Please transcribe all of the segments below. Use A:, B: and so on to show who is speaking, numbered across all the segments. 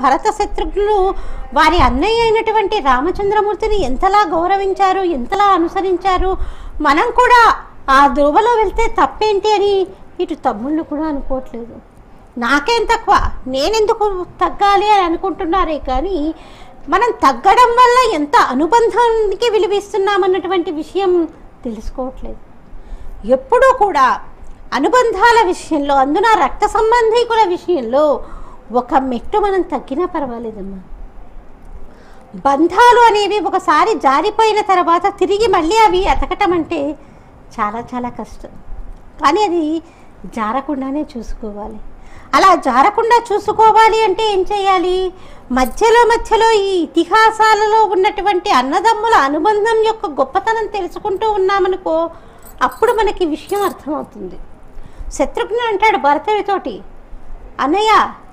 A: భరత శత్రుఘ్నులు వారి అన్నయ్య అయినటువంటి రామచంద్రమూర్తిని ఎంతలా గౌరవించారు ఎంతలా అనుసరించారు మనం కూడా ఆ ధ్రువలో వెళ్తే తప్పేంటి అని ఇటు తమ్ముళ్ళు కూడా అనుకోవట్లేదు నాకేం తక్కువ నేనెందుకు తగ్గాలి అని అనుకుంటున్నారే కానీ మనం తగ్గడం వల్ల ఎంత అనుబంధానికి విలువిస్తున్నామన్నటువంటి విషయం తెలుసుకోవట్లేదు ఎప్పుడూ కూడా అనుబంధాల విషయంలో అందున రక్త సంబంధీకుల విషయంలో ఒక మెట్టు మనం తగ్గినా పర్వాలేదమ్మా బంధాలు అనేవి ఒకసారి జారిపోయిన తర్వాత తిరిగి మళ్ళీ అవి అతకటం అంటే చాలా చాలా కష్టం కానీ అది జారకుండానే చూసుకోవాలి అలా జారకుండా చూసుకోవాలి అంటే ఏం చేయాలి మధ్యలో మధ్యలో ఈ ఇతిహాసాలలో ఉన్నటువంటి అన్నదమ్ముల అనుబంధం యొక్క గొప్పతనం తెలుసుకుంటూ ఉన్నామనుకో అప్పుడు మనకి విషయం అర్థమవుతుంది శత్రుఘ్నుడు అంటాడు భరతుడితోటి అన్నయ్య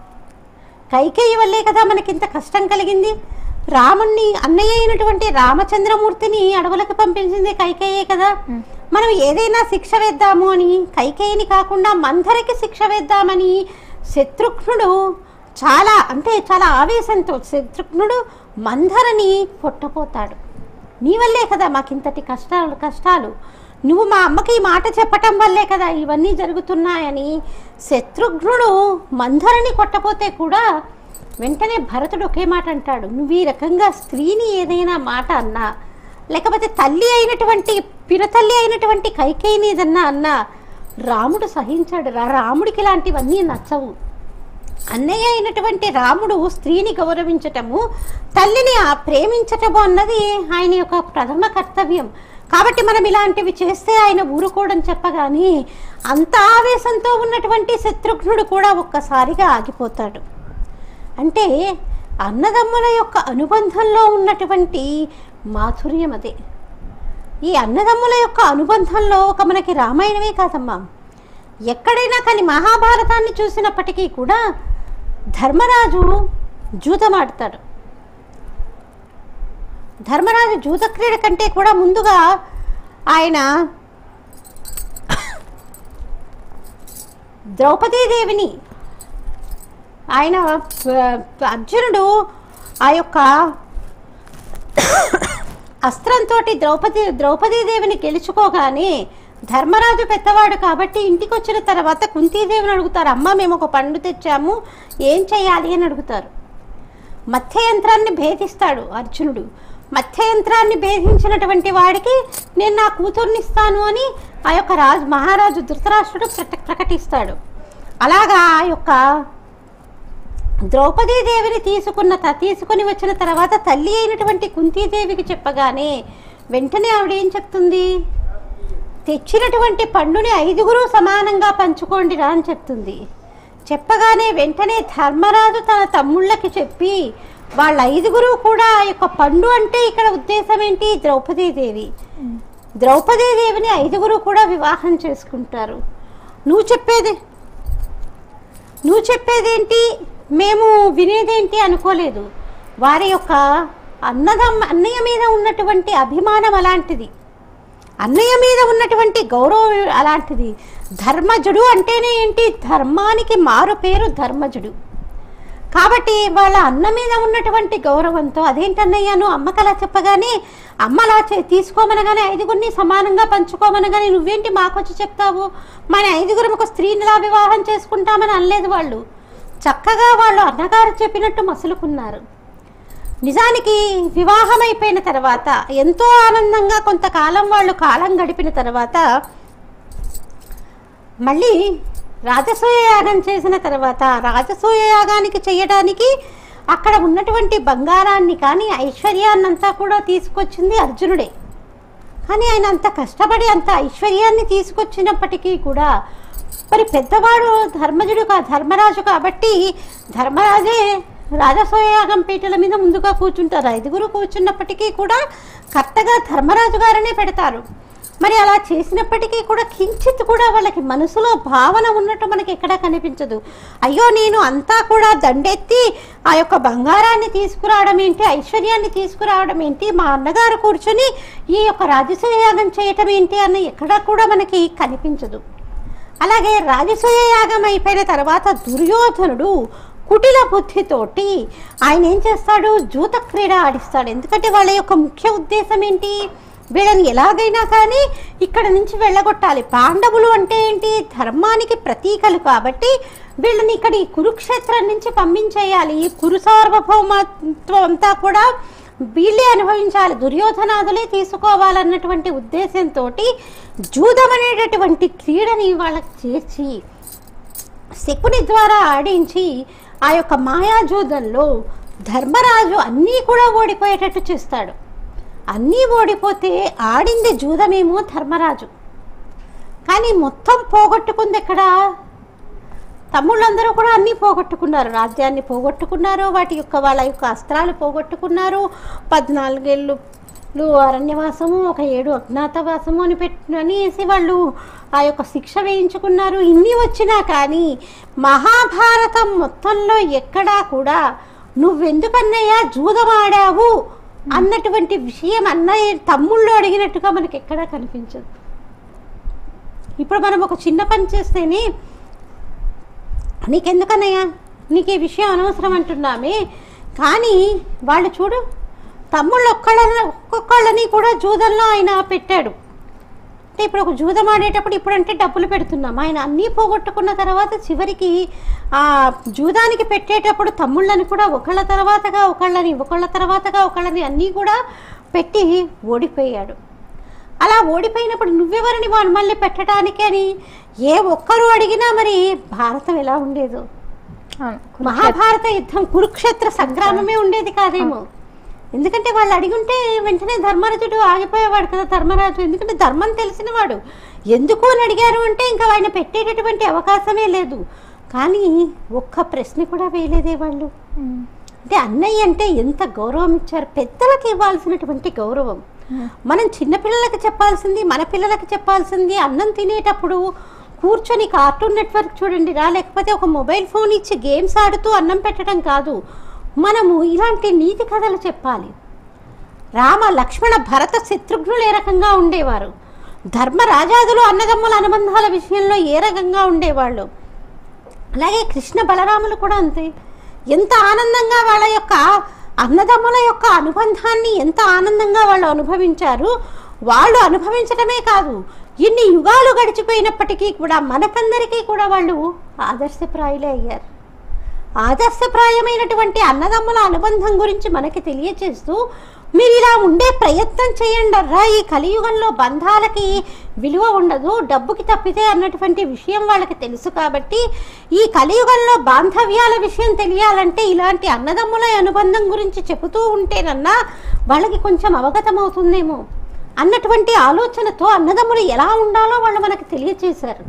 A: కైకేయి వల్లే కదా మనకి ఇంత కష్టం కలిగింది రాముణ్ణి అన్నయ్య అయినటువంటి రామచంద్రమూర్తిని అడవులకు పంపించింది కైకేయే కదా మనం ఏదైనా శిక్ష వేద్దాము అని కైకేయిని కాకుండా మందరికి శిక్ష వేద్దామని శత్రుఘ్నుడు చాలా అంటే చాలా ఆవేశంతో శత్రుఘ్నుడు మందరని కొట్టపోతాడు నీ వల్లే కదా మాకింతటి కష్టాలు కష్టాలు నువ్వు మా అమ్మకి ఈ మాట చెప్పటం వల్లే కదా ఇవన్నీ జరుగుతున్నాయని శత్రుఘ్నుడు మందరని కొట్టపోతే కూడా వెంటనే భరతుడు ఒకే మాట అంటాడు నువ్వు ఈ రకంగా స్త్రీని ఏదైనా మాట అన్నా లేకపోతే తల్లి అయినటువంటి పిరతల్లి అయినటువంటి కైకేయిని ఏదన్నా అన్నా రాముడు సహించాడు రా రాముడికి ఇలాంటివన్నీ నచ్చవు అన్నయ్య అయినటువంటి రాముడు స్త్రీని గౌరవించటము తల్లిని ఆ ప్రేమించటము అన్నది ఆయన యొక్క ప్రథమ కర్తవ్యం కాబట్టి మనం ఇలాంటివి చేస్తే ఆయన ఊరుకోవడం చెప్పగానే అంత ఆవేశంతో ఉన్నటువంటి శత్రుఘ్నుడు కూడా ఒక్కసారిగా ఆగిపోతాడు అంటే అన్నదమ్ముల యొక్క అనుబంధంలో ఉన్నటువంటి మాధుర్యం అదే ఈ అన్నదమ్ముల యొక్క అనుబంధంలో ఒక మనకి రామాయణమే కాదమ్మా ఎక్కడైనా కానీ మహాభారతాన్ని చూసినప్పటికీ కూడా ధర్మరాజు జూతమాడతాడు ధర్మరాజు జూత క్రీడ కంటే కూడా ముందుగా ఆయన ద్రౌపదీదేవిని ఆయన ఆ, అర్జునుడు ఆ యొక్క అస్త్రంతో ద్రౌపది ద్రౌపదీదేవిని గెలుచుకోగానే ధర్మరాజు పెద్దవాడు కాబట్టి ఇంటికి వచ్చిన తర్వాత కుంతీదేవిని అడుగుతారు అమ్మ మేము ఒక పండు తెచ్చాము ఏం చేయాలి అని అడుగుతారు మత్స్యయంత్రాన్ని భేదిస్తాడు అర్జునుడు మత్స్యయంత్రాన్ని భేదించినటువంటి వాడికి నేను నా కూతుర్ని ఇస్తాను అని ఆ యొక్క రాజు మహారాజు ధృతరాష్ట్రుడు ప్రట- ప్రకటిస్తాడు అలాగా ఆ యొక్క ద్రౌపదీదేవిని తీసుకున్న త- తీసుకుని వచ్చిన తర్వాత తల్లి అయినటువంటి కుంతీదేవికి చెప్పగానే వెంటనే ఆవిడ ఏం చెప్తుంది తెచ్చినటువంటి పండుని ఐదుగురు సమానంగా పంచుకోండి రా అని చెప్తుంది చెప్పగానే వెంటనే ధర్మరాజు తన తమ్ముళ్ళకి చెప్పి వాళ్ళ ఐదుగురు కూడా ఆ యొక్క పండు అంటే ఇక్కడ ఉద్దేశం ఏంటి ద్రౌపదీదేవి ద్రౌపదీదేవిని ఐదుగురు కూడా వివాహం చేసుకుంటారు నువ్వు చెప్పేది నువ్వు చెప్పేదేంటి మేము వినేదేంటి అనుకోలేదు వారి యొక్క అన్నదమ్మ అన్నయ్య మీద ఉన్నటువంటి అభిమానం అలాంటిది అన్నయ్య మీద ఉన్నటువంటి గౌరవం అలాంటిది ధర్మజుడు అంటేనే ఏంటి ధర్మానికి మారు పేరు ధర్మజుడు కాబట్టి వాళ్ళ అన్న మీద ఉన్నటువంటి గౌరవంతో అదేంటి అన్నయ్య నువ్వు అమ్మకి అలా చెప్పగానే అమ్మ అలా చే- తీసుకోమనగానే ఐదుగురిని సమానంగా పంచుకోమనగానే నువ్వేంటి మాకొచ్చి చెప్తావు మన ఐదుగురం ఒక స్త్రీనిలా వివాహం చేసుకుంటామని అనలేదు వాళ్ళు చక్కగా వాళ్ళు అన్నగారు చెప్పినట్టు మసులుకున్నారు నిజానికి వివాహం అయిపోయిన తర్వాత ఎంతో ఆనందంగా కొంతకాలం వాళ్ళు కాలం గడిపిన తర్వాత మళ్ళీ రాజసూయ యాగం చేసిన తర్వాత రాజసూయ యాగానికి చేయడానికి అక్కడ ఉన్నటువంటి బంగారాన్ని కానీ ఐశ్వర్యాన్నంతా కూడా తీసుకొచ్చింది అర్జునుడే కానీ ఆయన అంత కష్టపడి అంత ఐశ్వర్యాన్ని తీసుకొచ్చినప్పటికీ కూడా మరి పెద్దవాడు ధర్మజుడు కా ధర్మరాజు కాబట్టి ధర్మరాజే రాజసోయాగం పీటల మీద ముందుగా కూర్చుంటారు ఐదుగురు కూర్చున్నప్పటికీ కూడా కరెక్ట్గా ధర్మరాజు గారనే పెడతారు మరి అలా చేసినప్పటికీ కూడా కించిత్ కూడా వాళ్ళకి మనసులో భావన ఉన్నట్టు మనకి ఎక్కడా కనిపించదు అయ్యో నేను అంతా కూడా దండెత్తి ఆ యొక్క బంగారాన్ని తీసుకురావడం ఏంటి ఐశ్వర్యాన్ని తీసుకురావడం ఏంటి మా అన్నగారు కూర్చొని ఈ యొక్క రాజసూయయాగం చేయటం ఏంటి అన్న ఎక్కడా కూడా మనకి కనిపించదు అలాగే రాజసూయ యాగం అయిపోయిన తర్వాత దుర్యోధనుడు కుటిల బుద్ధితోటి ఆయన ఏం చేస్తాడు జూత క్రీడ ఆడిస్తాడు ఎందుకంటే వాళ్ళ యొక్క ముఖ్య ఉద్దేశం ఏంటి వీళ్ళని ఎలాగైనా కానీ ఇక్కడ నుంచి వెళ్ళగొట్టాలి పాండవులు అంటే ఏంటి ధర్మానికి ప్రతీకలు కాబట్టి వీళ్ళని ఇక్కడ ఈ కురుక్షేత్రం నుంచి పంపించేయాలి ఈ కురు సార్వభౌమత్వం అంతా కూడా వీళ్ళే అనుభవించాలి దుర్యోధనాదులే తీసుకోవాలన్నటువంటి ఉద్దేశంతో జూదం అనేటటువంటి క్రీడని వాళ్ళకి చేర్చి శకుని ద్వారా ఆడించి ఆ యొక్క మాయాజూదంలో ధర్మరాజు అన్నీ కూడా ఓడిపోయేటట్టు చేస్తాడు అన్నీ ఓడిపోతే ఆడింది జూదమేమో ధర్మరాజు కానీ మొత్తం పోగొట్టుకుంది ఎక్కడ తమ్ముళ్ళందరూ కూడా అన్నీ పోగొట్టుకున్నారు రాజ్యాన్ని పోగొట్టుకున్నారు వాటి యొక్క వాళ్ళ యొక్క అస్త్రాలు పోగొట్టుకున్నారు పద్నాలుగేళ్ళు అరణ్యవాసము ఒక ఏడు అజ్ఞాతవాసము అని పెట్టి అనేసి వాళ్ళు ఆ యొక్క శిక్ష వేయించుకున్నారు ఇన్ని వచ్చినా కానీ మహాభారతం మొత్తంలో ఎక్కడా కూడా నువ్వెందుకన్నయ్యా జూదమాడావు అన్నటువంటి విషయం అన్నయ్య తమ్ముళ్ళు అడిగినట్టుగా మనకి ఎక్కడా కనిపించదు ఇప్పుడు మనం ఒక చిన్న పని చేస్తేనే నీకెందుకన్నయ్యా నీకు ఈ విషయం అనవసరం అంటున్నామే కానీ వాళ్ళు చూడు తమ్ముళ్ళు ఒక్కళ్ళని ఒక్కొక్కళ్ళని కూడా జూదంలో ఆయన పెట్టాడు అంటే ఇప్పుడు ఒక జూదం ఆడేటప్పుడు ఇప్పుడంటే డబ్బులు పెడుతున్నాం ఆయన అన్నీ పోగొట్టుకున్న తర్వాత చివరికి ఆ జూదానికి పెట్టేటప్పుడు తమ్ముళ్ళని కూడా ఒకళ్ళ తర్వాతగా ఒకళ్ళని ఒకళ్ళ తర్వాతగా ఒకళ్ళని అన్నీ కూడా పెట్టి ఓడిపోయాడు అలా ఓడిపోయినప్పుడు నువ్వెవరిని వాళ్ళు మళ్ళీ పెట్టడానికి అని ఏ ఒక్కరు అడిగినా మరి భారతం ఎలా ఉండేదో
B: అవును.
A: మహాభారత యుద్ధం కురుక్షేత్ర సంగ్రామమే ఉండేది కాదేమో ఎందుకంటే వాళ్ళు అడిగుంటే వెంటనే ధర్మరాజుడు ఆగిపోయేవాడు కదా ధర్మరాజు ఎందుకంటే ధర్మం తెలిసినవాడు ఎందుకు అని అడిగారు అంటే ఇంకా ఆయన పెట్టేటటువంటి అవకాశమే లేదు కానీ ఒక్క ప్రశ్న కూడా వేయలేదే వాళ్ళు
B: ఉమ్.
A: అంటే అన్నయ్య అంటే ఎంత గౌరవం ఇచ్చారు పెద్దలకు ఇవ్వాల్సినటువంటి గౌరవం మనం చిన్నపిల్లలకి చెప్పాల్సింది మన పిల్లలకి చెప్పాల్సింది అన్నం తినేటప్పుడు కూర్చొని కార్టూన్ నెట్వర్క్ చూడండి రా లేకపోతే ఒక మొబైల్ ఫోన్ ఇచ్చి గేమ్స్ ఆడుతూ అన్నం పెట్టడం కాదు మనము ఇలాంటి నీతి కథలు చెప్పాలి రామ లక్ష్మణ భరత శత్రుఘ్నులు ఏ రకంగా ఉండేవారు ధర్మరాజాదులు అన్నదమ్ముల అనుబంధాల విషయంలో ఏ రకంగా ఉండేవాళ్ళు అలాగే కృష్ణ బలరాములు కూడా అంతే ఎంత ఆనందంగా వాళ్ళ యొక్క అన్నదమ్ముల యొక్క అనుబంధాన్ని ఎంత ఆనందంగా వాళ్ళు అనుభవించారు వాళ్ళు అనుభవించడమే కాదు ఇన్ని యుగాలు గడిచిపోయినప్పటికీ కూడా మనకందరికీ కూడా వాళ్ళు ఆదర్శప్రాయులే అయ్యారు ఆదర్శప్రాయమైనటువంటి అన్నదమ్ముల అనుబంధం గురించి మనకి తెలియచేస్తూ మీరు ఇలా ఉండే ప్రయత్నం చేయండి అర్రా ఈ కలియుగంలో బంధాలకి విలువ ఉండదు డబ్బుకి తప్పితే అన్నటువంటి విషయం వాళ్ళకి తెలుసు కాబట్టి ఈ కలియుగంలో బాంధవ్యాల విషయం తెలియాలంటే ఇలాంటి అన్నదమ్ముల అనుబంధం గురించి చెబుతూ ఉంటేనన్నా వాళ్ళకి కొంచెం అవగతం అవుతుందేమో అన్నటువంటి ఆలోచనతో అన్నదమ్ములు ఎలా ఉండాలో వాళ్ళు మనకు తెలియచేశారు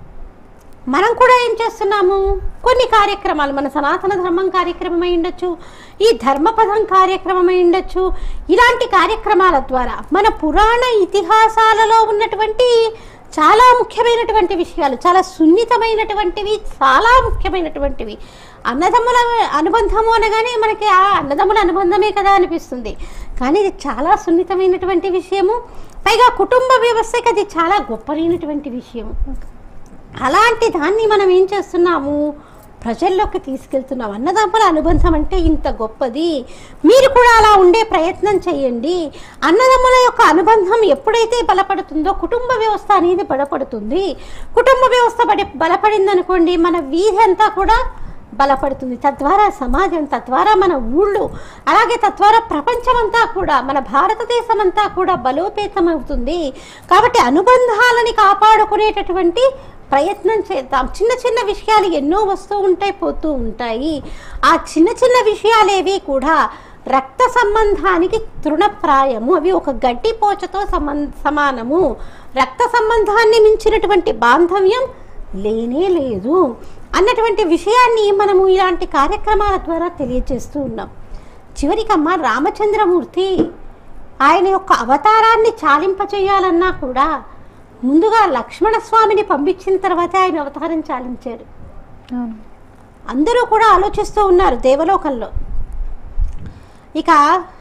A: మనం కూడా ఏం చేస్తున్నాము కొన్ని కార్యక్రమాలు మన సనాతన ధర్మం కార్యక్రమం అయి ఉండొచ్చు ఈ ధర్మపదం కార్యక్రమం అయి ఉండొచ్చు ఇలాంటి కార్యక్రమాల ద్వారా మన పురాణ ఇతిహాసాలలో ఉన్నటువంటి చాలా ముఖ్యమైనటువంటి విషయాలు చాలా సున్నితమైనటువంటివి చాలా ముఖ్యమైనటువంటివి అన్నదమ్ముల అనుబంధము అనగానే మనకి ఆ అన్నదమ్ముల అనుబంధమే కదా అనిపిస్తుంది కానీ ఇది చాలా సున్నితమైనటువంటి విషయము పైగా కుటుంబ వ్యవస్థకి అది చాలా గొప్పనైనటువంటి విషయము అలాంటి దాన్ని మనం ఏం చేస్తున్నాము ప్రజల్లోకి తీసుకెళ్తున్నాం అన్నదమ్ముల అనుబంధం అంటే ఇంత గొప్పది మీరు కూడా అలా ఉండే ప్రయత్నం చేయండి అన్నదమ్ముల యొక్క అనుబంధం ఎప్పుడైతే బలపడుతుందో కుటుంబ వ్యవస్థ అనేది బలపడుతుంది కుటుంబ వ్యవస్థ బడి బలపడిందనుకోండి మన వీధి అంతా కూడా బలపడుతుంది తద్వారా సమాజం తద్వారా మన ఊళ్ళు అలాగే తద్వారా ప్రపంచమంతా కూడా మన భారతదేశం అంతా కూడా బలోపేతం అవుతుంది కాబట్టి అనుబంధాలని కాపాడుకునేటటువంటి ప్రయత్నం చేద్దాం చిన్న చిన్న విషయాలు ఎన్నో వస్తూ ఉంటాయి పోతూ ఉంటాయి ఆ చిన్న చిన్న విషయాలేవి కూడా రక్త సంబంధానికి తృణప్రాయము అవి ఒక గడ్డి పోచతో సమాన్ సమానము రక్త సంబంధాన్ని మించినటువంటి బాంధవ్యం లేనే లేదు అన్నటువంటి విషయాన్ని మనము ఇలాంటి కార్యక్రమాల ద్వారా తెలియజేస్తూ ఉన్నాం చివరికమ్మ రామచంద్రమూర్తి ఆయన యొక్క అవతారాన్ని చాలింపచేయాలన్నా కూడా ముందుగా లక్ష్మణ స్వామిని పంపించిన తర్వాత ఆయన అవతారం చాలించారు
B: అవును
A: అందరూ కూడా ఆలోచిస్తూ ఉన్నారు దేవలోకంలో ఇక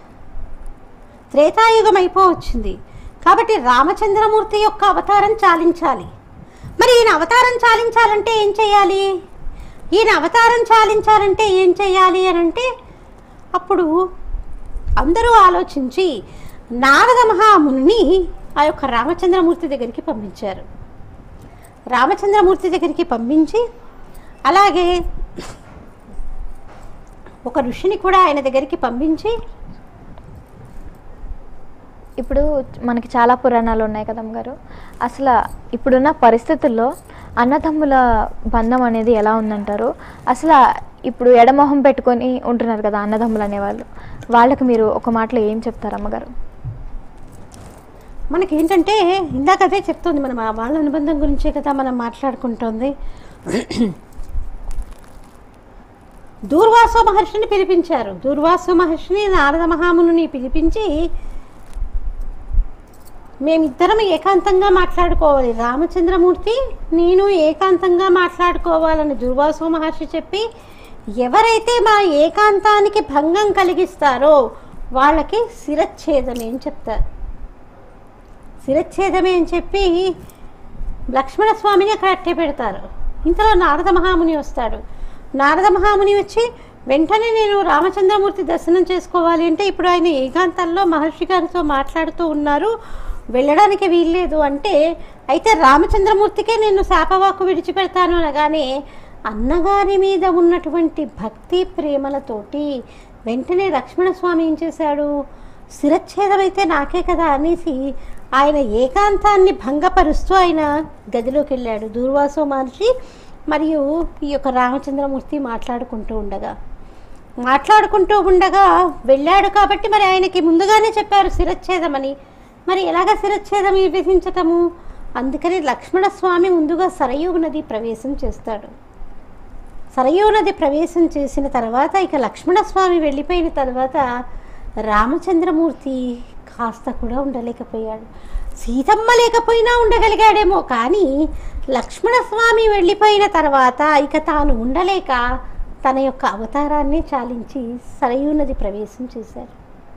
A: త్రేతాయుగం అయిపోవచ్చింది కాబట్టి రామచంద్రమూర్తి యొక్క అవతారం చాలించాలి మరి ఈయన అవతారం చాలించాలంటే ఏం చేయాలి ఈయన అవతారం చాలించాలంటే ఏం చేయాలి అని అంటే అప్పుడు అందరూ ఆలోచించి నారద మహాముని ఆ యొక్క రామచంద్రమూర్తి దగ్గరికి పంపించారు రామచంద్రమూర్తి దగ్గరికి పంపించి అలాగే ఒక ఋషిని కూడా ఆయన దగ్గరికి పంపించి
B: ఇప్పుడు మనకి చాలా పురాణాలు ఉన్నాయి కదమ్మ గారు అసలు ఇప్పుడున్న పరిస్థితుల్లో అన్నదమ్ముల బంధం అనేది ఎలా ఉందంటారు అసలు ఇప్పుడు ఎడమొహం పెట్టుకొని ఉంటున్నారు కదా అన్నదమ్ములు అనేవాళ్ళు వాళ్ళకి మీరు ఒక మాటలో ఏం చెప్తారు అమ్మగారు
A: మనకేంటంటే ఇందాక అదే చెప్తుంది మనం ఆ వాళ్ళ అనుబంధం గురించే కదా మనం మాట్లాడుకుంటోంది దూర్వాసో మహర్షిని పిలిపించారు దూర్వాసో మహర్షిని నారద మహాముని పిలిపించి మేమిద్దరం ఏకాంతంగా మాట్లాడుకోవాలి రామచంద్రమూర్తి నేను ఏకాంతంగా మాట్లాడుకోవాలని దుర్వాసో మహర్షి చెప్పి ఎవరైతే మా ఏకాంతానికి భంగం కలిగిస్తారో వాళ్ళకి శిరచ్ఛేదమే అని చెప్తారు శిరచ్ఛేదమే అని చెప్పి లక్ష్మణ స్వామిని అక్కడ అట్టే పెడతారు ఇంతలో నారద మహాముని వస్తాడు నారద మహాముని వచ్చి వెంటనే నేను రామచంద్రమూర్తి దర్శనం చేసుకోవాలి అంటే ఇప్పుడు ఆయన ఏకాంతంలో మహర్షి గారితో మాట్లాడుతూ ఉన్నారు వెళ్ళడానికి వీల్లేదు అంటే అయితే రామచంద్రమూర్తికే నేను శాపవాకు విడిచిపెడతాను అనగానే అన్నగారి మీద ఉన్నటువంటి భక్తి ప్రేమలతోటి వెంటనే లక్ష్మణస్వామి ఏం చేశాడు శిరచ్ఛేదమైతే నాకే కదా అనేసి ఆయన ఏకాంతాన్ని భంగపరుస్తూ ఆయన గదిలోకి వెళ్ళాడు దూర్వాసో మహర్షి మరియు ఈ యొక్క రామచంద్రమూర్తి మాట్లాడుకుంటూ ఉండగా మాట్లాడుకుంటూ ఉండగా వెళ్ళాడు కాబట్టి మరి ఆయనకి ముందుగానే చెప్పారు శిరచ్ఛేదమని మరి ఎలాగ శిరచ్ఛేదం విధించటము అందుకని లక్ష్మణస్వామి ముందుగా సరయూ నది ప్రవేశం చేస్తాడు సరయూ నది ప్రవేశం చేసిన తర్వాత ఇక లక్ష్మణస్వామి వెళ్ళిపోయిన తర్వాత రామచంద్రమూర్తి కాస్త కూడా ఉండలేకపోయాడు సీతమ్మ లేకపోయినా ఉండగలిగాడేమో కానీ లక్ష్మణస్వామి వెళ్ళిపోయిన తర్వాత ఇక తాను ఉండలేక తన యొక్క అవతారాన్ని చాలించి సరయూ నది ప్రవేశం చేశారు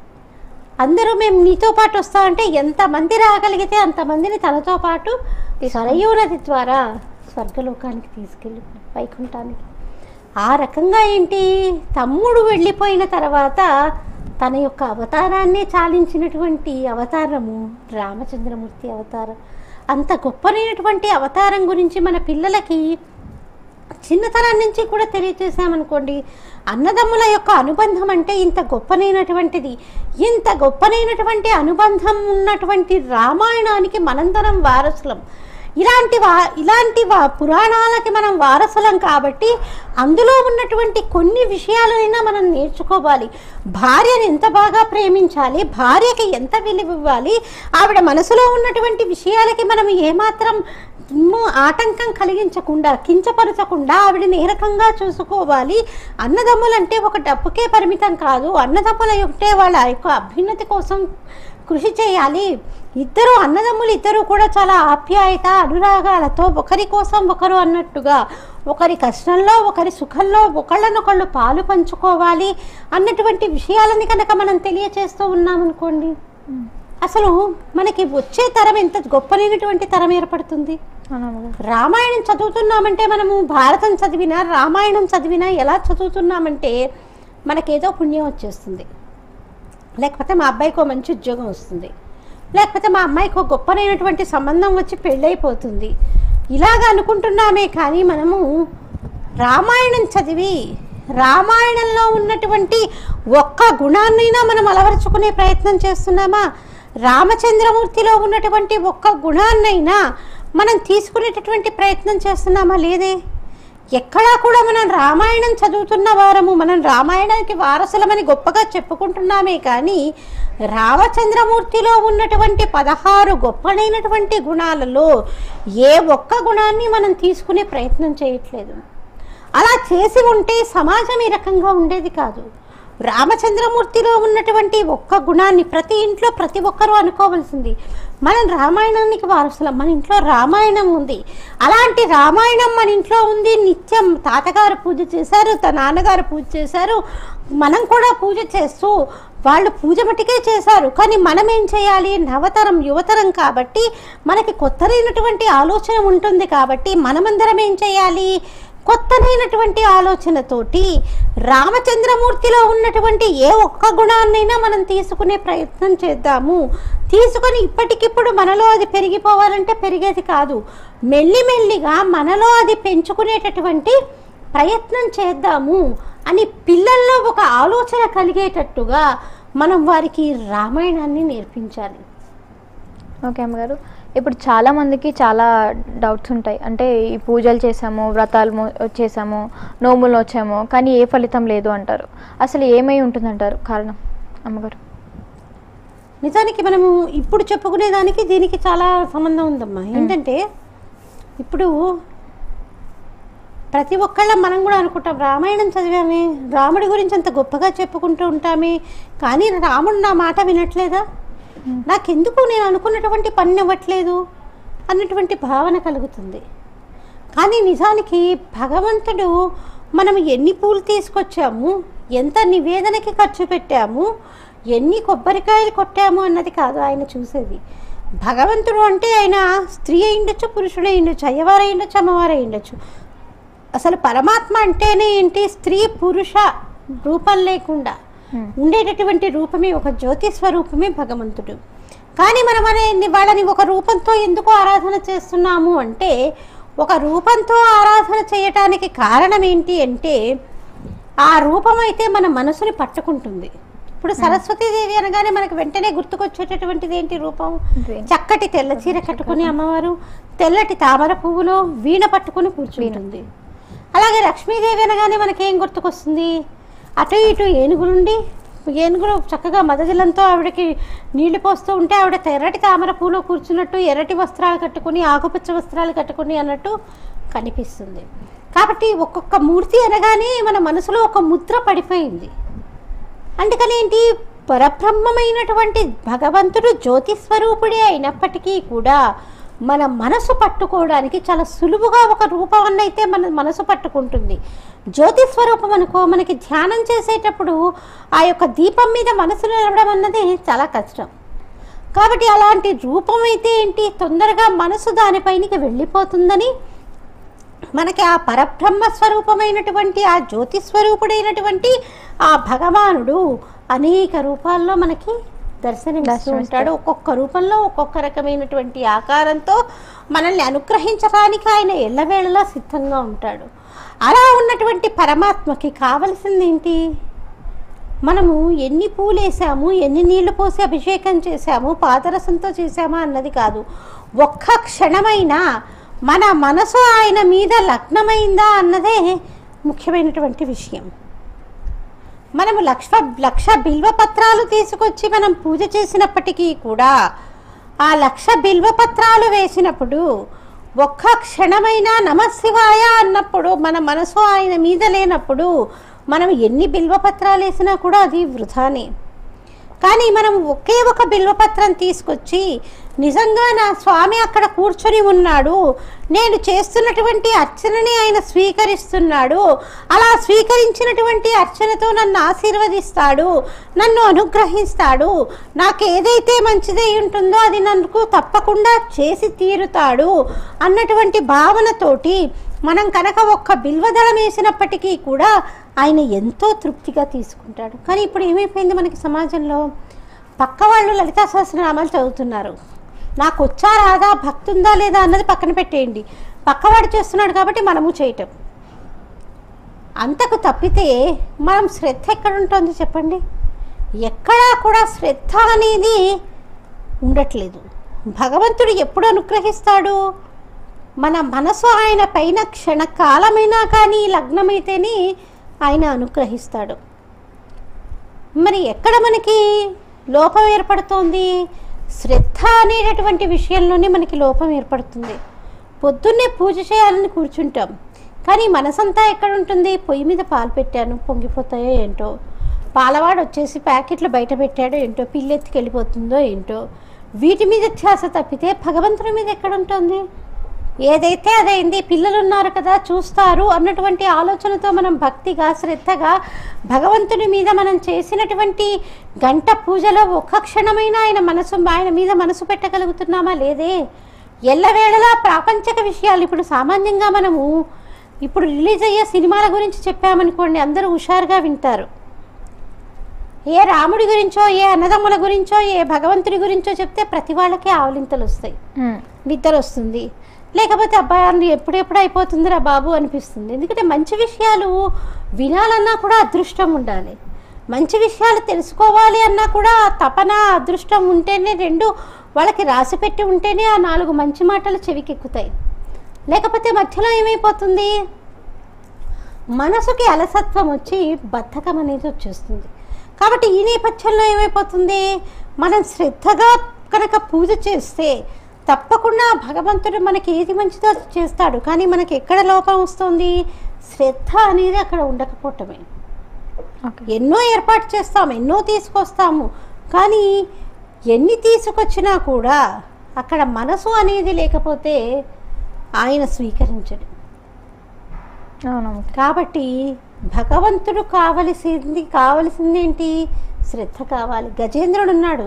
A: అందరూ మేము నీతో పాటు వస్తా అంటే ఎంతమంది రాగలిగితే అంతమందిని తనతో పాటు సరయూ నది ద్వారా స్వర్గలోకానికి తీసుకెళ్ళి వైకుంఠానికి ఆ రకంగా ఏంటి తమ్ముడు వెళ్ళిపోయిన తర్వాత తన యొక్క అవతారాన్నే చాలించినటువంటి అవతారము రామచంద్రమూర్తి అవతారం అంత గొప్పనైనటువంటి అవతారం గురించి మన పిల్లలకి చిన్నతనం నుంచి కూడా తెలియజేసామనుకోండి అన్నదమ్ముల యొక్క అనుబంధం అంటే ఇంత గొప్పనైనటువంటిది ఇంత గొప్పనైనటువంటి అనుబంధం ఉన్నటువంటి రామాయణానికి మనందరం వారసులం ఇలాంటి వా ఇలాంటి వా పురాణాలకి మనం వారసులం కాబట్టి అందులో ఉన్నటువంటి కొన్ని విషయాలైనా మనం నేర్చుకోవాలి భార్యను ఎంత బాగా ప్రేమించాలి భార్యకి ఎంత విలువ ఇవ్వాలి ఆవిడ మనసులో ఉన్నటువంటి విషయాలకి మనం ఏమాత్రం ము- ఆటంకం కలిగించకుండా కించపరచకుండా ఆవిడని ఏ రకంగా చూసుకోవాలి అన్నదమ్ములంటే ఒక డబ్బుకే పరిమితం కాదు అన్నదమ్ముల ఉంటే వాళ్ళ యొక్క అభ్యున్నతి కోసం కృషి చేయాలి ఇద్దరు అన్నదమ్ములు ఇద్దరు కూడా చాలా ఆప్యాయత అనురాగాలతో ఒకరి కోసం ఒకరు అన్నట్టుగా ఒకరి కష్టంలో ఒకరి సుఖంలో ఒకళ్ళనొకళ్ళు పాలు పంచుకోవాలి అన్నటువంటి విషయాలని కనుక మనం తెలియచేస్తూ ఉన్నామనుకోండి అసలు మనకి వచ్చే తరం ఎంత గొప్పనైనటువంటి తరం ఏర్పడుతుంది
B: అవునా అమ్మగారు
A: రామాయణం చదువుతున్నామంటే మనము భారతం చదివినా రామాయణం చదివినా ఎలా చదువుతున్నామంటే మనకేదో పుణ్యం వచ్చేస్తుంది లేకపోతే మా అబ్బాయికి ఒక మంచి ఉద్యోగం వస్తుంది లేకపోతే మా అమ్మాయికి ఒక గొప్పనైనటువంటి సంబంధం వచ్చి పెళ్ళైపోతుంది ఇలాగ అనుకుంటున్నామే కానీ మనము రామాయణం చదివి రామాయణంలో ఉన్నటువంటి ఒక్క గుణాన్నైనా మనం అలవరుచుకునే ప్రయత్నం చేస్తున్నామా రామచంద్రమూర్తిలో ఉన్నటువంటి ఒక్క గుణాన్నైనా మనం తీసుకునేటటువంటి ప్రయత్నం చేస్తున్నామా లేదే ఎక్కడా కూడా మనం రామాయణం చదువుతున్న వారము మనం రామాయణానికి వారసులమని గొప్పగా చెప్పుకుంటున్నామే కానీ రామచంద్రమూర్తిలో ఉన్నటువంటి పదహారు గొప్పనైనటువంటి గుణాలలో ఏ ఒక్క గుణాన్ని మనం తీసుకునే ప్రయత్నం చేయట్లేదు అలా చేసి ఉంటే సమాజం ఈ రకంగా ఉండేది కాదు రామచంద్రమూర్తిలో ఉన్నటువంటి ఒక్క గుణాన్ని ప్రతి ఇంట్లో ప్రతి ఒక్కరూ అనుకోవాల్సింది మనం రామాయణానికి వారసులం మన ఇంట్లో రామాయణం ఉంది అలాంటి రామాయణం మన ఇంట్లో ఉంది నిత్యం తాతగారు పూజ చేశారు తన నాన్నగారు పూజ చేశారు మనం కూడా పూజ చేస్తూ వాళ్ళు పూజ మటుకే చేశారు కానీ మనం ఏం చేయాలి నవతరం యువతరం కాబట్టి మనకి కొత్తదైనటువంటి ఆలోచన ఉంటుంది కాబట్టి మనమందరం ఏం చేయాలి కొత్తనైనటువంటి ఆలోచనతోటి రామచంద్రమూర్తిలో ఉన్నటువంటి ఏ ఒక్క గుణాన్నైనా మనం తీసుకునే ప్రయత్నం చేద్దాము తీసుకొని ఇప్పటికిప్పుడు మనలో అది పెరిగిపోవాలంటే పెరిగేది కాదు మెల్లిమెల్లిగా మనలో అది పెంచుకునేటటువంటి ప్రయత్నం చేద్దాము అని పిల్లల్లో ఒక ఆలోచన కలిగేటట్టుగా మనం వారికి రామాయణాన్ని నేర్పించాలి
B: ఓకే అమ్మగారు ఇప్పుడు చాలా మందికి చాలా డౌట్స్ ఉంటాయి అంటే ఈ పూజలు చేసాము వ్రతాలు మో- చేసాము నోములు వచ్చాము కానీ ఏ ఫలితం లేదు అంటారు అసలు ఏమై ఉంటుందంటారు కారణం అమ్మగారు
A: నిజానికి మనము ఇప్పుడు చెప్పుకునే దానికి దీనికి చాలా సంబంధం ఉందమ్మా ఏంటంటే ఇప్పుడు ప్రతి ఒక్కళ్ళ మనం కూడా అనుకుంటాం రామాయణం చదివామే రాముడి గురించి అంత గొప్పగా చెప్పుకుంటూ ఉంటామే కానీ రాముడు నా మాట వినట్లేదా నాకెందుకు నేను అనుకున్నటువంటి పని ఇవ్వట్లేదు అన్నటువంటి భావన కలుగుతుంది కానీ నిజానికి భగవంతుడు మనం ఎన్ని పూలు తీసుకొచ్చాము ఎంత నివేదనకి ఖర్చు పెట్టాము ఎన్ని కొబ్బరికాయలు కొట్టాము అన్నది కాదు ఆయన చూసేది భగవంతుడు అంటే ఆయన స్త్రీ అయి ఉండొచ్చు పురుషుడు అయి ఉండొచ్చు అయ్యవారు అయి ఉండొచ్చు అమ్మవారు అయి ఉండొచ్చు అసలు పరమాత్మ అంటేనే ఏంటి స్త్రీ పురుష రూపం లేకుండా
B: Hmm.
A: ఉండేటటువంటి రూపమే ఒక జ్యోతి స్వరూపమే భగవంతుడు కానీ మనం అనే వాళ్ళని ఒక రూపంతో ఎందుకు ఆరాధన చేస్తున్నాము అంటే ఒక రూపంతో ఆరాధన చేయటానికి కారణం ఏంటి అంటే ఆ రూపం అయితే మన మనసుని పట్టుకుంటుంది ఇప్పుడు సరస్వతీదేవి అనగానే మనకు వెంటనే గుర్తుకొచ్చేటటువంటిది ఏంటి రూపం
B: Green.
A: చక్కటి తెల్ల చీర కట్టుకుని అమ్మవారు తెల్లటి తామర పువ్వులో వీణ పట్టుకుని కూర్చుంటుంది అలాగే లక్ష్మీదేవి అనగానే మనకేం గుర్తుకొస్తుంది అటు ఇటు ఏనుగులుండి ఏనుగులు చక్కగా మదజలంతో ఆవిడకి నీళ్లు పోస్తూ ఉంటే ఆవిడ తెర్రటి తామర పూలో కూర్చున్నట్టు ఎర్రటి వస్త్రాలు కట్టుకుని ఆకుపచ్చ వస్త్రాలు కట్టుకుని అన్నట్టు కనిపిస్తుంది కాబట్టి ఒక్కొక్క మూర్తి అనగానే మన మనసులో ఒక ముద్ర పడిపోయింది అందుకని ఏంటి పరబ్రహ్మమైనటువంటి భగవంతుడు జ్యోతి స్వరూపుడే అయినప్పటికీ కూడా మన మనసు పట్టుకోవడానికి చాలా సులువుగా ఒక రూపం అయితే మన మనసు పట్టుకుంటుంది జ్యోతి స్వరూపం అనుకో మనకి ధ్యానం చేసేటప్పుడు ఆ యొక్క దీపం మీద మనసు నిలవడం అన్నది చాలా కష్టం కాబట్టి అలాంటి రూపం అయితే ఏంటి తొందరగా మనసు దానిపైనకి వెళ్ళిపోతుందని మనకి ఆ పరబ్రహ్మ స్వరూపమైనటువంటి ఆ జ్యోతి స్వరూపుడైనటువంటి ఆ భగవానుడు అనేక రూపాల్లో మనకి దర్శనమిస్తూ
B: దర్శనమిస్తాడు.
A: ఉంటాడు ఒక్కొక్క రూపంలో ఒక్కొక్క రకమైనటువంటి ఆకారంతో మనల్ని అనుగ్రహించడానికి ఆయన ఎల్లవేళలా సిద్ధంగా ఉంటాడు అలా ఉన్నటువంటి పరమాత్మకి కావలసింది ఏంటి మనము ఎన్ని పూలు వేసాము ఎన్ని నీళ్లు పోసి అభిషేకం చేశాము పాదరసంతో చేశామా అన్నది కాదు ఒక్క క్షణమైనా మన మనసు ఆయన మీద లగ్నమైందా అన్నదే ముఖ్యమైనటువంటి విషయం మనము లక్ష లక్ష బిల్వ పత్రాలు తీసుకొచ్చి మనం పూజ చేసినప్పటికీ కూడా ఆ లక్ష బిల్వ పత్రాలు వేసినప్పుడు ఒక్క క్షణమైనా నమశివాయ అన్నప్పుడు మన మనసు ఆయన మీద లేనప్పుడు మనం ఎన్ని బిల్వపత్రాలు వేసినా కూడా అది వృధానే కానీ మనం ఒకే ఒక బిల్వపత్రం తీసుకొచ్చి నిజంగా నా స్వామి అక్కడ కూర్చొని ఉన్నాడు నేను చేస్తున్నటువంటి అర్చనని ఆయన స్వీకరిస్తున్నాడు అలా స్వీకరించినటువంటి అర్చనతో నన్ను ఆశీర్వదిస్తాడు నన్ను అనుగ్రహిస్తాడు నాకు ఏదైతే మంచిదై ఉంటుందో అది నన్ను తప్పకుండా చేసి తీరుతాడు అన్నటువంటి భావనతోటి మనం కనుక ఒక్క బిల్వదళం వేసినప్పటికీ కూడా ఆయన ఎంతో తృప్తిగా తీసుకుంటాడు కానీ ఇప్పుడు ఏమైపోయింది మనకి సమాజంలో పక్క వాళ్ళు లలితా సహస్రనామాలు చదువుతున్నారు నాకు వచ్చా రాదా భక్తి ఉందా లేదా అన్నది పక్కన పెట్టేయండి పక్కవాడు చేస్తున్నాడు కాబట్టి మనము చేయటం అంతకు తప్పితే మనం శ్రద్ధ ఎక్కడ ఉంటుంది చెప్పండి ఎక్కడా కూడా శ్రద్ధ అనేది ఉండట్లేదు భగవంతుడు ఎప్పుడు అనుగ్రహిస్తాడు మన మనసు ఆయన పైన క్షణకాలమైనా కానీ లగ్నమైతేనే ఆయన అనుగ్రహిస్తాడు మరి ఎక్కడ మనకి లోపం ఏర్పడుతోంది శ్రద్ధ అనేటటువంటి విషయంలోనే మనకి లోపం ఏర్పడుతుంది పొద్దున్నే పూజ చేయాలని కూర్చుంటాం కానీ మనసంతా ఎక్కడ ఉంటుంది పొయ్యి మీద పాలు పెట్టాను పొంగిపోతాయో ఏంటో పాలవాడు వచ్చేసి ప్యాకెట్లు బయట పెట్టాడో ఏంటో పిల్లెత్తికి వెళ్ళిపోతుందో ఏంటో వీటి మీద ధ్యాస తప్పితే భగవంతుడి మీద ఎక్కడ ఉంటుంది ఏదైతే అదైంది పిల్లలు ఉన్నారు కదా చూస్తారు అన్నటువంటి ఆలోచనతో మనం భక్తిగా శ్రద్ధగా భగవంతుని మీద మనం చేసినటువంటి గంట పూజలో ఒక్క క్షణమైనా ఆయన మనసు ఆయన మీద మనసు పెట్టగలుగుతున్నామా లేదే ఎల్లవేళలా ప్రాపంచక విషయాలు ఇప్పుడు సామాన్యంగా మనము ఇప్పుడు రిలీజ్ అయ్యే సినిమాల గురించి చెప్పామనుకోండి అందరూ హుషారుగా వింటారు ఏ రాముడి గురించో ఏ అన్నదమ్ముల గురించో ఏ భగవంతుడి గురించో చెప్తే ప్రతి వాళ్ళకి ఆవలింతలు వస్తాయి
B: ఉమ్,
A: నిద్ర వస్తుంది లేకపోతే అబ్బాయి ఎప్పుడెప్పుడు అయిపోతుందిరా బాబు అనిపిస్తుంది ఎందుకంటే మంచి విషయాలు వినాలన్నా కూడా అదృష్టం ఉండాలి మంచి విషయాలు తెలుసుకోవాలి అన్నా కూడా తపన అదృష్టం ఉంటేనే రెండు వాళ్ళకి రాసి పెట్టి ఉంటేనే ఆ నాలుగు మంచి మాటలు చెవికెక్కుతాయి లేకపోతే మధ్యలో ఏమైపోతుంది మనసుకి అలసత్వం వచ్చి బద్ధకం అనేది వచ్చేస్తుంది కాబట్టి ఈ నేపథ్యంలో ఏమైపోతుంది మనం శ్రద్ధగా కనుక పూజ చేస్తే తప్పకుండా భగవంతుడు మనకి ఏది మంచిదో అది చేస్తాడు కానీ మనకి ఎక్కడ లోపం వస్తుంది శ్రద్ధ అనేది అక్కడ ఉండకపోవటమే
B: ఓకే
A: ఎన్నో ఏర్పాటు చేస్తాము ఎన్నో తీసుకొస్తాము కానీ ఎన్ని తీసుకొచ్చినా కూడా అక్కడ మనసు అనేది లేకపోతే ఆయన స్వీకరించడు
B: అవునమ్మ
A: కాబట్టి భగవంతుడు కావలసింది కావలసింది ఏంటి శ్రద్ధ కావాలి గజేంద్రుడు ఉన్నాడు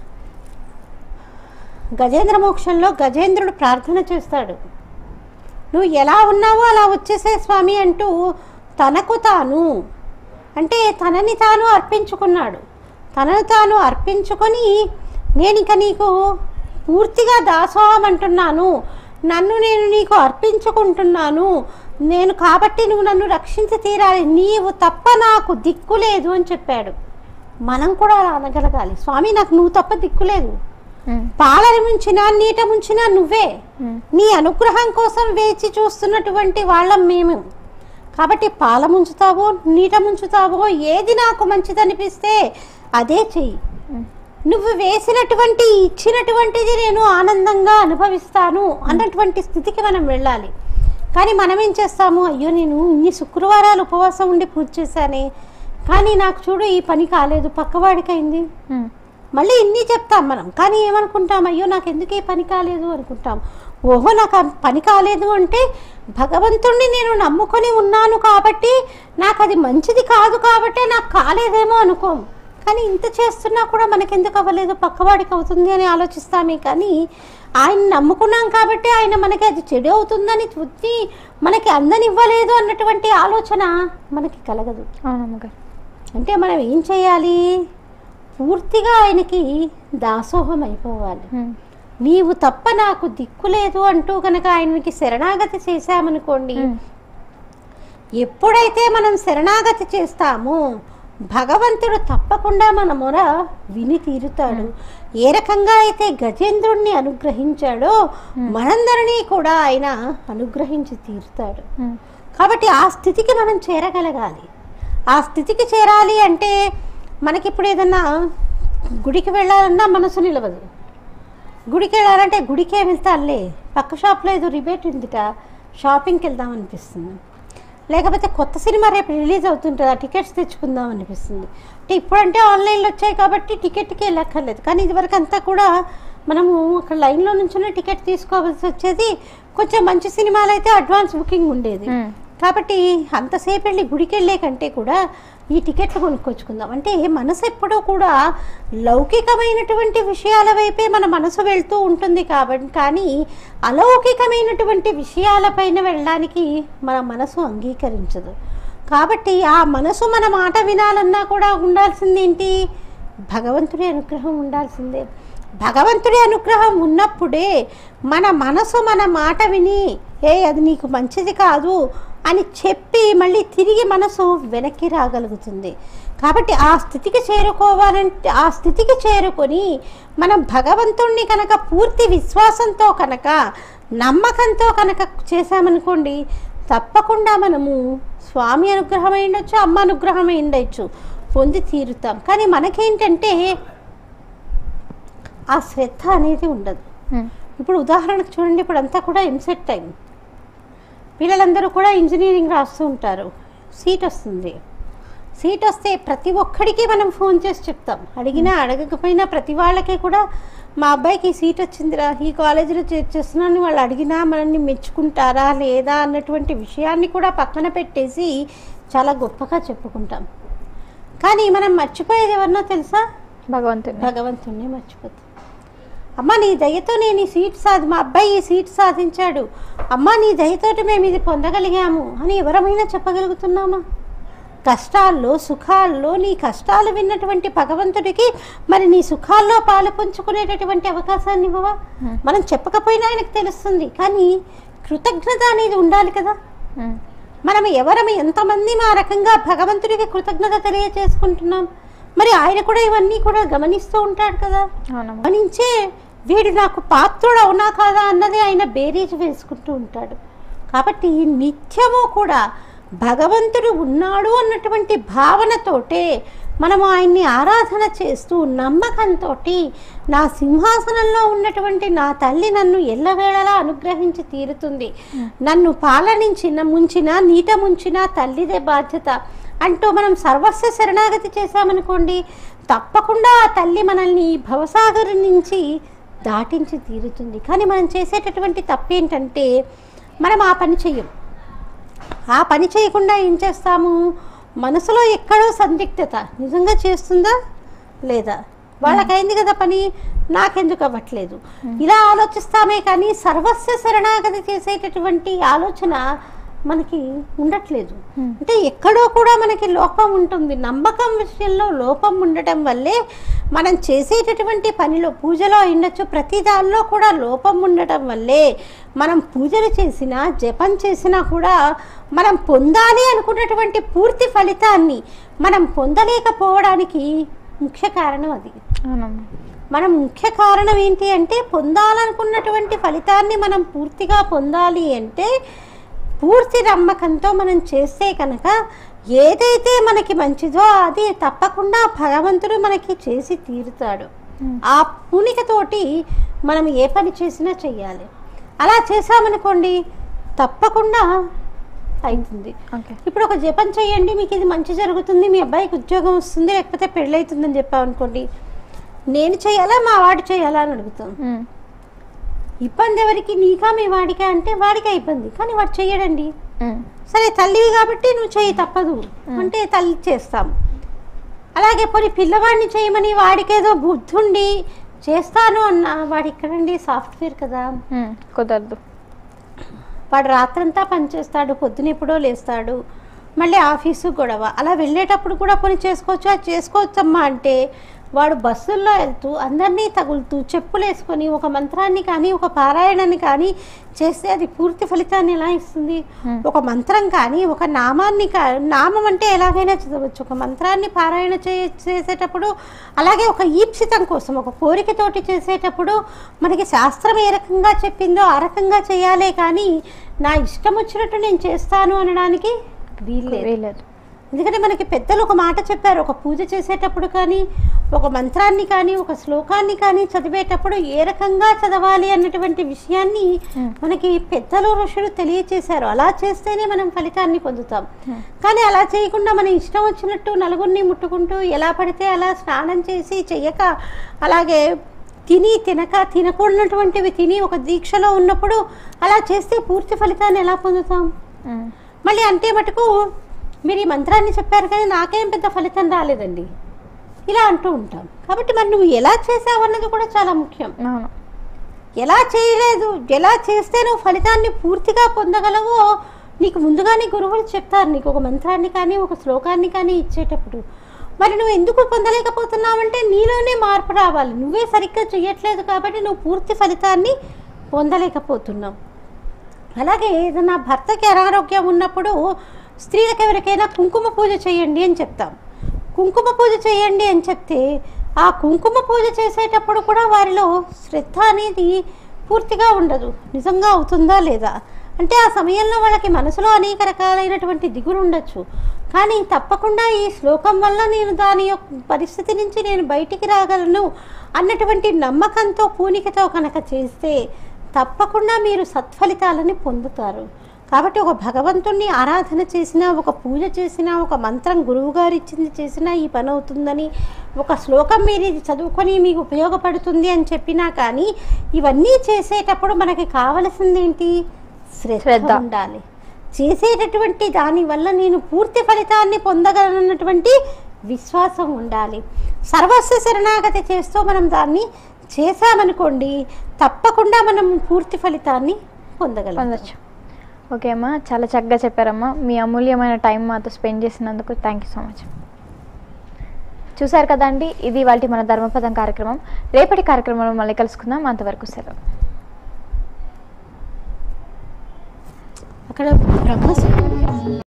A: గజేంద్ర మోక్షంలో గజేంద్రుడు ప్రార్థన చేస్తాడు నువ్వు ఎలా ఉన్నావో అలా వచ్చేసే స్వామి అంటూ తనకు తాను అంటే తనని తాను అర్పించుకున్నాడు తనను తాను అర్పించుకొని నేను ఇక నీకు పూర్తిగా దాసోహం అంటున్నాను నన్ను నేను నీకు అర్పించుకుంటున్నాను నేను కాబట్టి నువ్వు నన్ను రక్షించి తీరాలి నీవు తప్ప నాకు దిక్కు లేదు అని చెప్పాడు మనం కూడా అలా అనగలగాలి స్వామి నాకు నువ్వు తప్ప దిక్కు లేదు
B: ఉమ్,
A: పాలని ముంచినా నీట ముంచినా నువ్వే
B: ఉమ్,
A: నీ అనుగ్రహం కోసం వేచి చూస్తున్నటువంటి వాళ్ళం మేము కాబట్టి పాల ముంచుతావో నీట ముంచుతావో ఏది నాకు మంచిదనిపిస్తే అదే చెయ్యి
B: ఉమ్,
A: నువ్వు వేసినటువంటి ఇచ్చినటువంటిది నేను ఆనందంగా అనుభవిస్తాను అన్నటువంటి స్థితికి మనం వెళ్ళాలి కానీ మనం ఏం చేస్తాము అయ్యో నేను ఇన్ని శుక్రవారాలు ఉపవాసం ఉండి పూజ చేశానే కానీ నాకు చూడు ఈ పని కాలేదు పక్కవాడికి అయింది
B: ఉమ్,
A: మళ్ళీ ఇన్ని చెప్తాం మనం కానీ ఏమనుకుంటాం అయ్యో నాకు ఎందుకు ఈ పని కాలేదు అనుకుంటాం ఓహో నాకు ఆ పని కాలేదు అంటే భగవంతుణ్ణి నేను నమ్ముకొని ఉన్నాను కాబట్టి నాకు అది మంచిది కాదు కాబట్టే నాకు కాలేదేమో అనుకోం కానీ ఇంత చేస్తున్నా కూడా మనకెందుకు అవ్వలేదు పక్కవాడికి అవుతుంది అని ఆలోచిస్తామే కానీ ఆయన నమ్ముకున్నాం కాబట్టి ఆయన మనకి అది చెడు అవుతుందని చూసి మనకి అందనివ్వలేదు అన్నటువంటి ఆలోచన మనకి కలగదు
B: అవునమ్మ గారు
A: అంటే మనం ఏం చేయాలి పూర్తిగా ఆయనకి దాసోహం అయిపోవాలి
B: ఉమ్,
A: నీవు తప్ప నాకు దిక్కు లేదు అంటూ కనుక ఆయనకి శరణాగతి చేశామనుకోండి
B: ఉమ్,
A: ఎప్పుడైతే మనం శరణాగతి చేస్తామో భగవంతుడు తప్పకుండా మన మొర విని తీరుతాడు ఏ రకంగా అయితే గజేంద్రుణ్ణి అనుగ్రహించాడో మనందరినీ కూడా ఆయన అనుగ్రహించి తీరుతాడు
B: ఉమ్,
A: కాబట్టి ఆ స్థితికి మనం చేరగలగాలి ఆ స్థితికి చేరాలి అంటే మనకి ఇప్పుడు ఏదన్నా గుడికి వెళ్ళాలన్నా మనసు నిలవదు గుడికి వెళ్ళాలంటే గుడికే వెళ్తానులే పక్క షాప్లో ఏదో రిబేట్ ఉందిట షాపింగ్కి వెళ్దాం అనిపిస్తుంది లేకపోతే కొత్త సినిమా రేపు రిలీజ్ అవుతుంటుంది ఆ టికెట్స్ తెచ్చుకుందాం అనిపిస్తుంది అంటే ఇప్పుడంటే ఆన్లైన్లో వచ్చాయి కాబట్టి టికెట్కి వెళ్ళక్కర్లేదు కానీ ఇదివరకు అంతా కూడా మనము అక్కడ లైన్లో నుంచునే టికెట్ తీసుకోవాల్సి వచ్చేది కొంచెం మంచి సినిమాలు అయితే అడ్వాన్స్ బుకింగ్ ఉండేది
B: ఉమ్,
A: కాబట్టి అంతసేపు వెళ్ళి గుడికి వెళ్ళే కంటే కూడా ఈ టికెట్లు కొనుక్కొచ్చుకుందాం అంటే మనసు ఎప్పుడూ కూడా లౌకికమైనటువంటి విషయాల వైపే మన మనసు వెళ్తూ ఉంటుంది కాబట్టి కానీ అలౌకికమైనటువంటి విషయాలపైన వెళ్ళడానికి మన మనసు అంగీకరించదు కాబట్టి ఆ మనసు మన మాట వినాలన్నా కూడా ఉండాల్సింది ఏంటి భగవంతుడి అనుగ్రహం ఉండాల్సిందే భగవంతుడి అనుగ్రహం ఉన్నప్పుడే మన మనసు మన మాట విని ఏ అది నీకు మంచిది కాదు అని చెప్పి మళ్ళీ తిరిగి మనసు వెనక్కి రాగలుగుతుంది కాబట్టి ఆ స్థితికి చేరుకోవాలంటే ఆ స్థితికి చేరుకొని మనం భగవంతుణ్ణి కనుక పూర్తి విశ్వాసంతో కనుక నమ్మకంతో కనుక చేశామనుకోండి తప్పకుండా మనము స్వామి అనుగ్రహం అయి ఉండొచ్చు అమ్మ అనుగ్రహం అయి ఉండొచ్చు పొంది తీరుతాం కానీ మనకేంటంటే ఆ శ్రద్ధ అనేది ఉండదు
B: ఉమ్,
A: ఇప్పుడు ఉదాహరణకు చూడండి ఇప్పుడు అంతా కూడా ఎంసెట్ టైం పిల్లలందరూ కూడా ఇంజనీరింగ్ రాస్తూ ఉంటారు సీట్ వస్తుంది సీట్ వస్తే ప్రతి ఒక్కడికి మనం ఫోన్ చేసి చెప్తాం అడిగినా అడగకపోయినా ప్రతి వాళ్ళకి కూడా మా అబ్బాయికి ఈ సీట్ వచ్చిందిరా ఈ కాలేజీలో చేర్చేస్తున్నాను వాళ్ళు అడిగినా మనల్ని మెచ్చుకుంటారా లేదా అన్నటువంటి విషయాన్ని కూడా పక్కన పెట్టేసి చాలా గొప్పగా చెప్పుకుంటాం కానీ మనం మర్చిపోయేది ఎవరినో తెలుసా
B: భగవంతుని
A: భగవంతుణ్ణి మర్చిపోతాం అమ్మ నీ దయతో నేను ఈ సీట్ సాధి మా అబ్బాయి ఈ సీట్ సాధించాడు అమ్మ నీ దయతోటి మేము ఇది పొందగలిగాము అని ఎవరమైనా చెప్పగలుగుతున్నామా కష్టాల్లో సుఖాల్లో నీ కష్టాలు విన్నటువంటి భగవంతుడికి మరి నీ సుఖాల్లో పాలు పంచుకునేటటువంటి అవకాశాన్ని ఇవ్వవా మనం చెప్పకపోయినా ఆయనకు తెలుస్తుంది కానీ కృతజ్ఞత అనేది ఉండాలి కదా
B: ఉమ్,
A: మనం ఎవరం ఎంతమంది మా రకంగా భగవంతుడికి కృతజ్ఞత తెలియచేసుకుంటున్నాం మరి ఆయన కూడా ఇవన్నీ కూడా గమనిస్తూ ఉంటాడు కదా
B: అవునమ్మా
A: గమనించే వీడు నాకు పాత్రుడు అవునా కాదా అన్నది ఆయన బేరీజు వేసుకుంటూ ఉంటాడు కాబట్టి నిత్యము కూడా భగవంతుడు ఉన్నాడు అన్నటువంటి భావనతోటే మనము ఆయన్ని ఆరాధన చేస్తూ నమ్మకంతో నా సింహాసనంలో ఉన్నటువంటి నా తల్లి నన్ను ఎల్లవేళలా అనుగ్రహించి తీరుతుంది నన్ను పాలనించిన ముంచిన నీట ముంచిన తల్లిదే బాధ్యత అంటూ మనం సర్వస్వ శరణాగతి చేశామనుకోండి తప్పకుండా ఆ తల్లి మనల్ని ఈ భవసాగర్ నుంచి దాటించి తీరుతుంది కానీ మనం చేసేటటువంటి తప్పేంటంటే మనం ఆ పని చెయ్యం ఆ పని చేయకుండా ఏం చేస్తాము మనసులో ఎక్కడో సందిగ్ధత నిజంగా చేస్తుందా లేదా వాళ్ళకైంది కదా పని నాకెందుకు అవ్వట్లేదు ఇలా ఆలోచిస్తామే కానీ సర్వస్వ శరణాగతి చేసేటటువంటి ఆలోచన మనకి ఉండట్లేదు
B: Hmm.
A: అంటే ఎక్కడో కూడా మనకి లోపం ఉంటుంది నమ్మకం విషయంలో లోపం ఉండటం వల్లే మనం చేసేటటువంటి పనిలో పూజలో ఉండొచ్చు ప్రతి దానిలో కూడా లోపం ఉండటం వల్లే మనం పూజలు చేసినా జపం చేసినా కూడా మనం పొందాలి అనుకున్నటువంటి పూర్తి ఫలితాన్ని మనం పొందలేకపోవడానికి ముఖ్య కారణం అది
B: అవునమ్మా
A: మనం ముఖ్య కారణం ఏంటి అంటే పొందాలనుకున్నటువంటి ఫలితాన్ని మనం పూర్తిగా పొందాలి అంటే పూర్తి నమ్మకంతో మనం చేస్తే కనుక ఏదైతే మనకి మంచిదో అది తప్పకుండా భగవంతుడు మనకి చేసి తీరుతాడు
B: ఉమ్,
A: ఆ పూనికతోటి మనం ఏ పని చేసినా చెయ్యాలి అలా చేసామనుకోండి తప్పకుండా అవుతుంది
B: ఓకే
A: ఇప్పుడు ఒక జపం చేయండి మీకు ఇది మంచి జరుగుతుంది మీ అబ్బాయికి ఉద్యోగం వస్తుంది లేకపోతే పెళ్ళవుతుందని చెప్పామనుకోండి నేను చేయాలా మా వాడు చేయాలా అని అడుగుతాం
B: ఉమ్,
A: ఇబ్బంది ఎవరికి నీకా మీ వాడికా అంటే వాడికే ఇబ్బంది కానీ వాడు చెయ్యడండి
B: ఉమ్,
A: సరే తల్లివి కాబట్టి నువ్వు చెయ్యి తప్పదు అంటే తల్లి చేస్తాం అలాగే పోనీ పిల్లవాడిని చేయమని వాడికేదో బుద్ధుండి చేస్తాను అన్న వాడు ఇక్కడండి సాఫ్ట్వేర్ కదా
B: ఉమ్, కుదరదు
A: వాడు రాత్రంతా పనిచేస్తాడు పొద్దున ఎప్పుడో లేస్తాడు మళ్ళీ ఆఫీసు గొడవ అలా వెళ్ళేటప్పుడు కూడా పని చేసుకోవచ్చు అది చేసుకోవచ్చమ్మా అంటే వాడు బస్సుల్లో వెళ్తూ అందరినీ తగులుతూ చెప్పులు వేసుకొని ఒక మంత్రాన్ని కానీ ఒక పారాయణాన్ని కానీ చేస్తే అది పూర్తి ఫలితాన్ని ఎలా ఇస్తుంది
B: Hmm.
A: ఒక మంత్రం కానీ ఒక నామాన్ని కా నామం అంటే ఎలాగైనా చదవచ్చు ఒక మంత్రాన్ని పారాయణ చే చేసేటప్పుడు అలాగే ఒక ఈప్సితం కోసం ఒక కోరికతోటి చేసేటప్పుడు మనకి శాస్త్రం ఏ రకంగా చెప్పిందో ఆ రకంగా చేయాలే కానీ నా ఇష్టం వచ్చినట్టు నేను చేస్తాను అనడానికి వీల్లేదు
B: వీలేదు
A: ఎందుకంటే మనకి పెద్దలు ఒక మాట చెప్పారు ఒక పూజ చేసేటప్పుడు కానీ ఒక మంత్రాన్ని కానీ ఒక శ్లోకాన్ని కానీ చదివేటప్పుడు ఏ రకంగా చదవాలి అన్నటువంటి విషయాన్ని
B: Hmm.
A: మనకి పెద్దలు ఋషులు తెలియచేశారు అలా చేస్తేనే మనం ఫలితాన్ని పొందుతాం
B: Hmm.
A: కానీ అలా చేయకుండా మన ఇష్టం వచ్చినట్టు నలుగురిని ముట్టుకుంటూ ఎలా పడితే అలా స్నానం చేసి చెయ్యక అలాగే తిని తినక తినకూడనటువంటివి తిని ఒక దీక్షలో ఉన్నప్పుడు అలా చేస్తే పూర్తి ఫలితాన్ని ఎలా పొందుతాం
B: ఉమ్,
A: మళ్ళీ అంటే మటుకు మీరు ఈ మంత్రాన్ని చెప్పారు కానీ నాకేం పెద్ద ఫలితం రాలేదండి ఇలా అంటూ ఉంటాం కాబట్టి మరి నువ్వు ఎలా చేసావు అన్నది కూడా చాలా ముఖ్యం
B: అవును
A: ఎలా చేయలేదు ఎలా చేస్తే నువ్వు ఫలితాన్ని పూర్తిగా పొందగలవో నీకు ముందుగానే గురువులు చెప్తారు నీకు ఒక మంత్రాన్ని కానీ ఒక శ్లోకాన్ని కానీ ఇచ్చేటప్పుడు మరి నువ్వు ఎందుకు పొందలేకపోతున్నావంటే నీలోనే మార్పు రావాలి నువ్వే సరిగ్గా చేయట్లేదు కాబట్టి నువ్వు పూర్తి ఫలితాన్ని పొందలేకపోతున్నావు అలాగే ఏదైనా భర్తకి అనారోగ్యం ఉన్నప్పుడు స్త్రీలకు ఎవరికైనా కుంకుమ పూజ చేయండి అని చెప్తాం కుంకుమ పూజ చేయండి అని చెప్తే ఆ కుంకుమ పూజ చేసేటప్పుడు కూడా వారిలో శ్రద్ధ అనేది పూర్తిగా ఉండదు నిజంగా అవుతుందా లేదా అంటే ఆ సమయంలో వాళ్ళకి మనసులో అనేక రకాలైనటువంటి దిగులు ఉండొచ్చు కానీ తప్పకుండా ఈ శ్లోకం వల్ల నేను దాని యొక్క పరిస్థితి నుంచి నేను బయటికి రాగలను అన్నటువంటి నమ్మకంతో పూనికతో కనుక చేస్తే తప్పకుండా మీరు సత్ఫలితాలని పొందుతారు కాబట్టి ఒక భగవంతుణ్ణి ఆరాధన చేసినా ఒక పూజ చేసినా ఒక మంత్రం గురువుగారు ఇచ్చింది చేసినా ఈ పని అవుతుందని ఒక శ్లోకం మీరు ఇది చదువుకొని మీకు ఉపయోగపడుతుంది అని చెప్పినా కానీ ఇవన్నీ చేసేటప్పుడు మనకి కావలసింది ఏంటి శ్రద్ధ
B: శ్రద్ధ.
A: ఉండాలి చేసేటటువంటి దాని వల్ల నేను పూర్తి ఫలితాన్ని పొందగలనటువంటి విశ్వాసం ఉండాలి సర్వస్వ శరణాగతి చేస్తూ మనం దాన్ని చేశామనుకోండి తప్పకుండా మనం పూర్తి ఫలితాన్ని పొందగలం
B: పొందొచ్చు ఓకే అమ్మా చాలా చక్కగా చెప్పారమ్మా మీ అమూల్యమైన టైం మాతో స్పెండ్ చేసినందుకు థ్యాంక్ యూ సో మచ్ చూశారు కదండి ఇది వాళ్ళ మన ధర్మపదం కార్యక్రమం రేపటి కార్యక్రమంలో మళ్ళీ కలుసుకుందాం అంతవరకు సెలవు
A: అక్కడ బ్రహ్మ